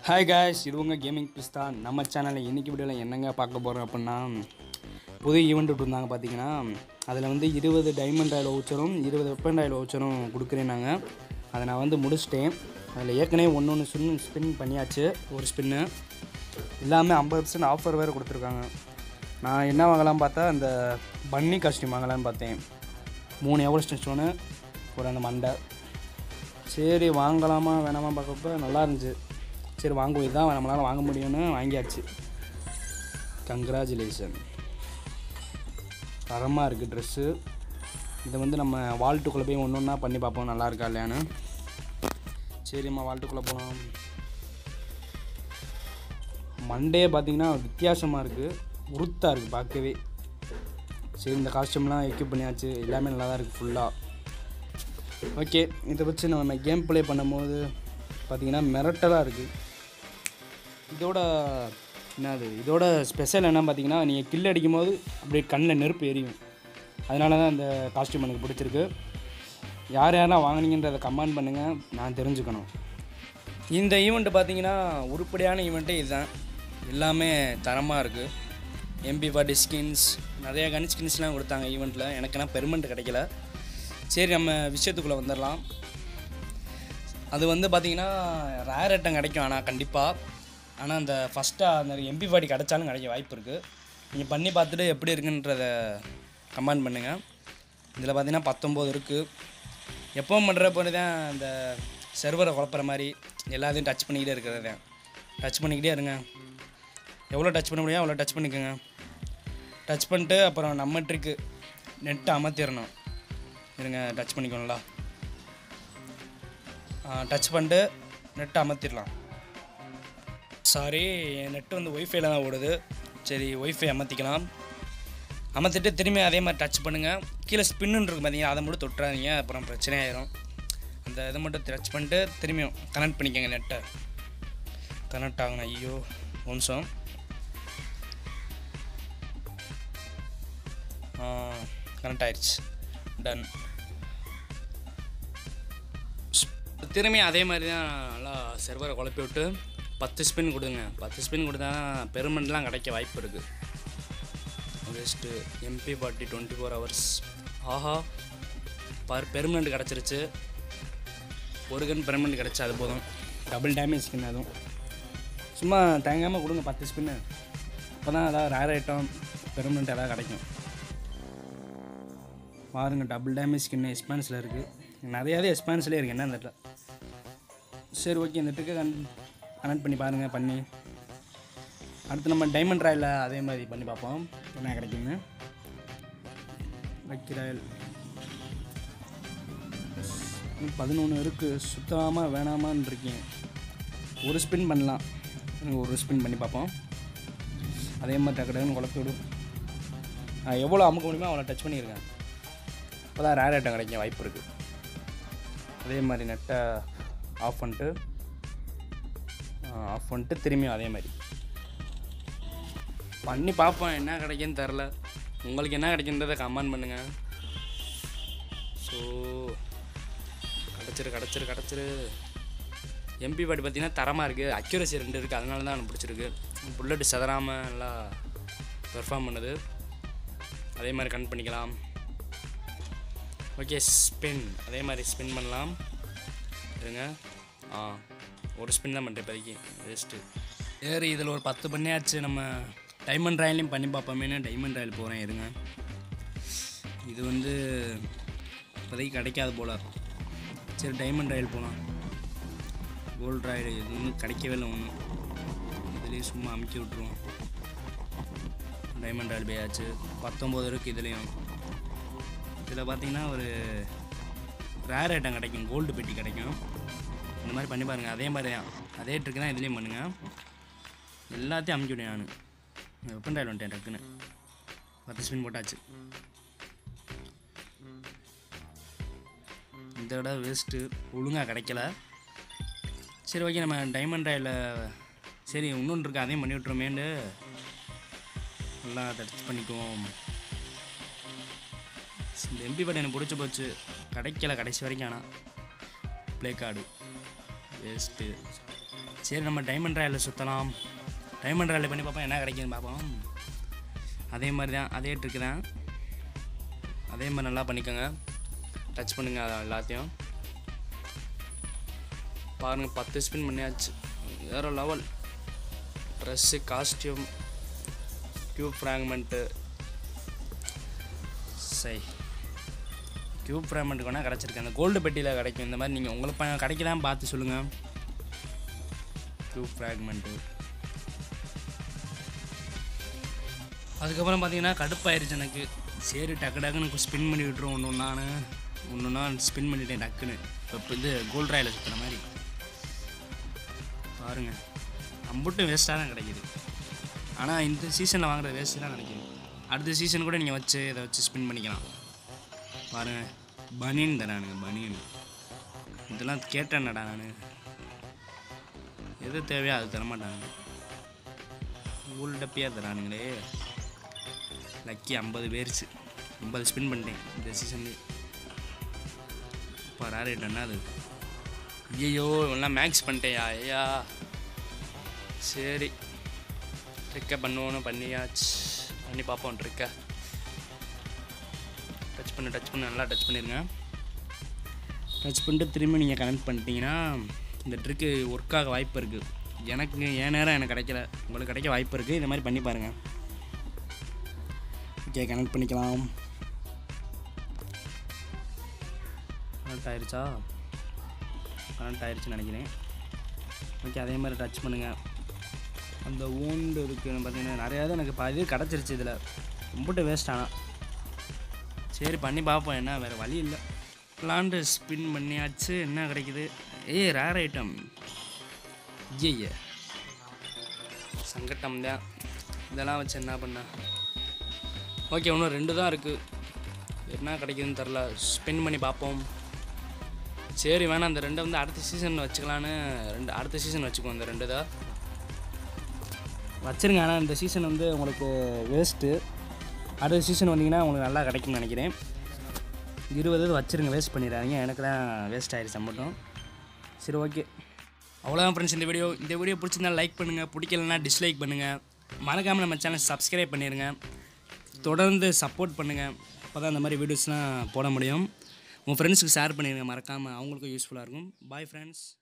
hi guys இது உங்கள் gaming பிஸ்தா நம்ம சேனலில் இன்றைக்கி வீடியோவில் என்னங்க பார்க்க போகிறோம் அப்படின்னா புது ஈவெண்ட் விட்டுருந்தாங்க பார்த்தீங்கன்னா அதில் வந்து இருபது டைமண்ட் ஆயில் வவுச்சரும் இருபது வெப்பன் ஆயில் வவுச்சரும் கொடுக்குறேன்னாங்க அதை நான் வந்து முடிச்சிட்டேன் அதில் ஏற்கனவே ஒன்று ஒன்று ஸ்பின் ஸ்பின் பண்ணியாச்சு ஒரு ஸ்பின்னு எல்லாமே ஐம்பது பர்சன்ட் ஆஃபர் வேறு கொடுத்துருக்காங்க நான் என்ன வாங்கலாம் பார்த்தா அந்த பன்னி காஸ்டியூம் வாங்கலாம்னு பார்த்தேன் மூணு எவரெஸ்ட் ஸ்டோனு ஒரு அந்த மண்டை சரி வாங்கலாமா வேணாமா பார்க்கப்ப நல்லா இருந்துச்சு சரி வாங்குவோம் இதுதான் நம்மளால் வாங்க முடியும்னு வாங்கியாச்சு கங்க்ராச்சுலேஷன் தரமாக இருக்குது ட்ரெஸ்ஸு இதை வந்து நம்ம வால்ட்டுக்குள்ளே போய் ஒன்று ஒன்றா பண்ணி பார்ப்போம் நல்லா இருக்கா இல்லையான்னு சரிம்மா வால்ட்டுக்குள்ளே போகலாம் மண்டே பார்த்தீங்கன்னா வித்தியாசமாக இருக்குது உருத்தாக இருக்குது பார்க்கவே சரி இந்த காஸ்டியூம்லாம் எக்யூப் பண்ணியாச்சு எல்லாமே நல்லா தான் இருக்குது ஃபுல்லாக ஓகே இதை வச்சு நம்ம கேம் ப்ளே பண்ணும்போது பார்த்தீங்கன்னா மிரட்டலாக இருக்குது இதோட என்னது இதோட ஸ்பெஷல் என்ன பார்த்தீங்கன்னா நீங்கள் கில் அடிக்கும் போது அப்படியே கண்ணில் நெருப்பு எரியும் அதனால தான் இந்த காஸ்டியூம் எனக்கு பிடிச்சிருக்கு யார் யாரெல்லாம் வாங்குனீங்கன்றதை கமெண்ட் பண்ணுங்கள் நான் தெரிஞ்சுக்கணும் இந்த ஈவெண்ட்டு பார்த்தீங்கன்னா உருப்படியான ஈவெண்ட்டே இதுதான் எல்லாமே தரமாக இருக்குது எம்பி ஃபார்ட்டி ஸ்கின்ஸ் நிறைய கன் ஸ்கின்ஸ்லாம் கொடுத்தாங்க ஈவெண்ட்டில் எனக்குன்னா பெர்மனண்ட் கிடைக்கல சரி நம்ம விஷயத்துக்குள்ளே வந்துடலாம் அது வந்து பார்த்திங்கன்னா ரேர் ஐட்டம் கிடைக்கும் ஆனால் கண்டிப்பாக ஆனால் அந்த ஃபஸ்ட்டாக அந்த எம்பி ஃபார்ட்டி கிடச்சாலும் கிடைக்க வாய்ப்பு இருக்குது நீங்கள் பண்ணி பார்த்துட்டு எப்படி இருக்குன்றத கமெண்ட் பண்ணுங்கள் இதில் பார்த்தீங்கன்னா பத்தொம்போது இருக்குது எப்பவும் பண்ணுற போது தான் இந்த சர்வரை குழப்புற மாதிரி எல்லாத்தையும் டச் பண்ணிக்கிட்டே இருக்கிறது தான் டச் பண்ணிக்கிட்டே இருங்க எவ்வளோ டச் பண்ண முடியும் அவ்வளோ டச் பண்ணிக்கோங்க டச் பண்ணிட்டு அப்புறம் நம்ம ட்ரிக்கு நெட்டை அமர்த்திடணும் இருங்க டச் பண்ணிக்கோங்களா டச் பண்ணிட்டு நெட்டை அமர்த்திடலாம் சாரி என் நெட்டு வந்து ஒய்ஃபைல தான் ஓடுது சரி ஒய்ஃபை அமர்த்திக்கலாம் அமர்த்திட்டு திரும்பி அதே மாதிரி டச் பண்ணுங்கள் கீழே ஸ்பின்னு இருக்கு பார்த்தீங்கன்னா அதை மட்டும் தொட்டுறாதீங்க அப்புறம் பிரச்சனை ஆயிரும் அந்த இதை மட்டும் டச் பண்ணிட்டு திரும்பியும் கனெக்ட் பண்ணிக்கோங்க நெட்டை கனெக்ட் ஆகணும் ஐயோ ஒரு நிமிஷம் கனெக்ட் ஆயிடுச்சு டன் திரும்பி அதே மாதிரி தான் நல்லா சர்வரை குழப்பி விட்டு பத்து ஸ்பின் கொடுங்க பத்து ஸ்பின் கொடுத்தா பெருமெண்ட்லாம் கிடைக்க வாய்ப்பு இருக்குது just MP forty twenty four hours ஆஹா பர் பெர்மனண்ட் கிடச்சிருச்சு ஒரு கன் பெர்மனண்ட் கிடச்சா அது போதும் டபுள் டேமேஜ் ஸ்பின் அதுவும் சும்மா தேங்காமல் கொடுங்க பத்து ஸ்பின்னு அப்போ தான் ஏதாவது ரேர் ஐட்டம் பெர்மனண்ட் ஏதாவது கிடைக்கும் பாருங்க டபுள் டேமேஜ் ஸ்கின் எக்ஸ்பான்ஸில் இருக்குது நிறையாவே எக்ஸ்பான்ஸ்லேயே இருக்குது என்ன தெரியல சரி ஓகே இந்த ட்ரிக்கை கன் கனெக்ட் பண்ணி பாருங்கள் பண்ணி அடுத்து நம்ம டைமண்ட் ராயில் அதே மாதிரி பண்ணி பார்ப்போம் என்ன கிடைக்குன்னு லக்கி ராயல் பதினொன்று இருக்குது சுத்தமாக வேணாமான்னு இருக்கேன் ஒரு ஸ்பின் பண்ணலாம் எனக்கு ஒரு ஸ்பின் பண்ணி பார்ப்போம் அதே மாதிரி டக்கு டக்குன்னு குழப்பி விடும் நான் எவ்வளோ அமுக்க முடியுமோ அவ்வளோ டச் பண்ணியிருக்கேன் அப்போ தான் ரேர் ஐட்டம் கிடைக்க வாய்ப்பு இருக்குது அதே மாதிரி நெட்டை ஆஃப் பண்ணிட்டு ஆஃப் பண்ணிட்டு திரும்பியும் அதே மாதிரி பண்ணி பார்ப்போம் என்ன கிடைக்குன்னு தெரில உங்களுக்கு என்ன கிடைக்குன்றதை கமெண்ட் பண்ணுங்கள் ஸோ கிடச்சிரு கிடச்சிரு கிடச்சிரு எம்பி பாடி பார்த்தீங்கன்னா தரமாக இருக்குது அக்யூரசி ரெண்டு இருக்குது அதனால தான் எனக்கு பிடிச்சிருக்கு புல்லட் செதறாமல் நல்லா பெர்ஃபார்ம் பண்ணுது அதே மாதிரி கன் பண்ணிக்கலாம் ஓகே ஸ்பின் அதே மாதிரி ஸ்பின் பண்ணலாம் இருங்க ஆ ஒரு ஸ்பின் தான் பண்ணுறேன் இப்போதைக்கு வேஸ்ட்டு சரி இதில் ஒரு பத்து பண்ணியாச்சு நம்ம டைமண்ட் ராயலையும் பண்ணி பார்ப்போமேனு டைமண்ட் ராயல் போகிறேன் இருங்க இது வந்து இப்போதைக்கு கிடைக்காது போல் சரி டைமண்ட் ராயல் போகலாம் கோல்டு ராயல் இது ஒன்றும் கிடைக்கவே இல்லை ஒன்றும் இதுலேயும் சும்மா அமுக்கி விட்ருவோம் டைமண்ட் ராயல் போயாச்சு பத்தொம்போது இருக்குது இதுலேயும் இதில் பார்த்தீங்கன்னா ஒரு ரேர் ஐட்டம் கிடைக்கும் கோல்டு பெட்டி கிடைக்கும் இந்த மாதிரி பண்ணி பாருங்கள் அதே மாதிரி தான் அதே ட்ரிக்கு தான் இதுலேயும் பண்ணுங்கள் எல்லாத்தையும் அமுக்கி விட்டேன் நான் வெப்பன் டைல் வந்துட்டேன் டக்குன்னு பத்து ஸ்பின் போட்டாச்சு இந்த விட வேஸ்ட்டு ஒழுங்காக கிடைக்கல சரி ஓகே நம்ம டைமண்ட் ராயில் சரி இன்னொன்று இருக்குது அதையும் பண்ணி விட்ருமேண்டு நல்லா டச் பண்ணிக்குவோம் இந்த எம்பி பட் எனக்கு பிடிச்சி போச்சு கிடைக்கல கடைசி வரைக்கும் ஆனால் ப்ளே கார்டு வேஸ்ட்டு சரி நம்ம டைமண்ட் ராயில் சுற்றலாம் டைமண்ட் ராயில் பண்ணி பார்ப்போம் என்ன கிடைக்குதுன்னு பார்ப்போம் அதே மாதிரி தான் அதே ட்ரிக்கு தான் அதே மாதிரி நல்லா பண்ணிக்கோங்க டச் பண்ணுங்க அதை எல்லாத்தையும் பாருங்கள் பத்து ஸ்பின் பண்ணியாச்சு வேறு level dress costume cube fragment சரி க்யூப் ஃப்ராக்மெண்ட்டுக்கு வேணால் கிடச்சிருக்கு அந்த கோல்டு பெட்டியில் கிடைக்கும் இந்த மாதிரி நீங்கள் உங்களுக்கு ப- கிடைக்குதான்னு பார்த்து சொல்லுங்கள் க்யூப் ஃப்ராக்மெண்ட்டு அதுக்கப்புறம் பார்த்தீங்கன்னா கடுப்பாயிருச்சு எனக்கு சரி டக்கு டக்குன்னு ஸ்பின் பண்ணி விட்டுரும் ஒன்று ஒன்றானு ஒன்று ஒன்றா ஸ்பின் பண்ணிட்டேன் டக்குன்னு இப்போ இது கோல்ட் ராயில் சுற்றுற மாதிரி பாருங்கள் அம்புட்டும் வேஸ்ட்டாக தான் கிடைக்குது ஆனால் இந்த சீசனில் வாங்குற வேஸ்ட்டு தான் கிடைக்குது அடுத்த சீசன் கூட நீங்கள் வச்சு இதை வச்சு ஸ்பின் பண்ணிக்கலாம் பாருங்கள் பனியன் தரானுங்க பனியன் இதெல்லாம் கேட்டேன்னடா நான் எது தேவையோ அது தரமாட்டாங்க ஊல் டப்பியாக தரானுங்களே லக்கி ஐம்பது பேர்ச்சு ஐம்பது ஸ்பின் பண்ணிட்டேன் இந்த சீசன்லேயே இப்போ ரேர் என்ன அது ஐயோ எல்லாம் மேக்ஸ் பண்ணிட்டேயா ஐயா சரி ட்ரிக்கை பண்ணுவோன்னு பண்ணியாச்சு பண்ணி பார்ப்போம் ட்ரிக்கை டச் பண்ணு டச் பண்ணு நல்லா டச் பண்ணிடுங்க டச் பண்ணிட்டு திரும்பி நீங்கள் கனெக்ட் பண்ணிட்டீங்கன்னா இந்த ட்ரிக்கு ஒர்க் ஆக வாய்ப்பு இருக்குது எனக்கு என் நேரம் எனக்கு கிடைக்கல உங்களுக்கு கிடைக்க வாய்ப்பு இருக்குது இந்த மாதிரி பண்ணி பாருங்கள் ஓகே கனெக்ட் பண்ணிக்கலாம் கனெக்ட் ஆயிருச்சா கனெக்ட் ஆயிருச்சுன்னு நினைக்கிறேன் ஓகே அதே மாதிரி டச் பண்ணுங்கள் அந்த ஊண்டு இருக்குன்னு பார்த்தீங்கன்னா நிறையா தான் எனக்கு பாதி கிடச்சிருச்சு இதில் ரொம்பட்டு வேஸ்ட் ஆனால் சரி பண்ணி பார்ப்போம் என்ன வேறு வழி இல்லை பிளான்ட்டு ஸ்பின் பண்ணியாச்சு என்ன கிடைக்குது ஏய் ரேர் ஐட்டம் ஐய சங்கட்டம் தான் இதெல்லாம் வச்சு என்ன பண்ண ஓகே இன்னும் ரெண்டு தான் இருக்குது என்ன கிடைக்குதுன்னு தெரில ஸ்பின் பண்ணி பார்ப்போம் சரி வேணாம் அந்த ரெண்டை வந்து அடுத்த சீசன் வச்சுக்கலான்னு ரெண்டு அடுத்த சீசன் வச்சுக்குவோம் அந்த ரெண்டு தான் வச்சுருங்க ஆனால் இந்த சீசன் வந்து உங்களுக்கு வேஸ்ட்டு அடுத்த சீசன் வந்தீங்கன்னா உங்களுக்கு நல்லா கிடைக்கும்னு நினைக்கிறேன் இருபது இது வச்சுருங்க வேஸ்ட் பண்ணிடாதீங்க எனக்கு தான் வேஸ்ட் ஆயிடுச்சு மட்டும் சரி ஓகே அவ்வளோதான் ஃப்ரெண்ட்ஸ் இந்த வீடியோ இந்த வீடியோ பிடிச்சிருந்தா லைக் பண்ணுங்கள் பிடிக்கலனா டிஸ்லைக் பண்ணுங்கள் மறக்காமல் நம்ம சேனல் சப்ஸ்கிரைப் பண்ணிடுங்க தொடர்ந்து சப்போர்ட் பண்ணுங்கள் அப்போ தான் இந்த மாதிரி வீடியோஸ்லாம் போட முடியும் உங்கள் ஃப்ரெண்ட்ஸுக்கு ஷேர் பண்ணிடுங்க மறக்காமல் அவங்களுக்கும் யூஸ்ஃபுல்லாக இருக்கும் பாய் ஃப்ரெண்ட்ஸ்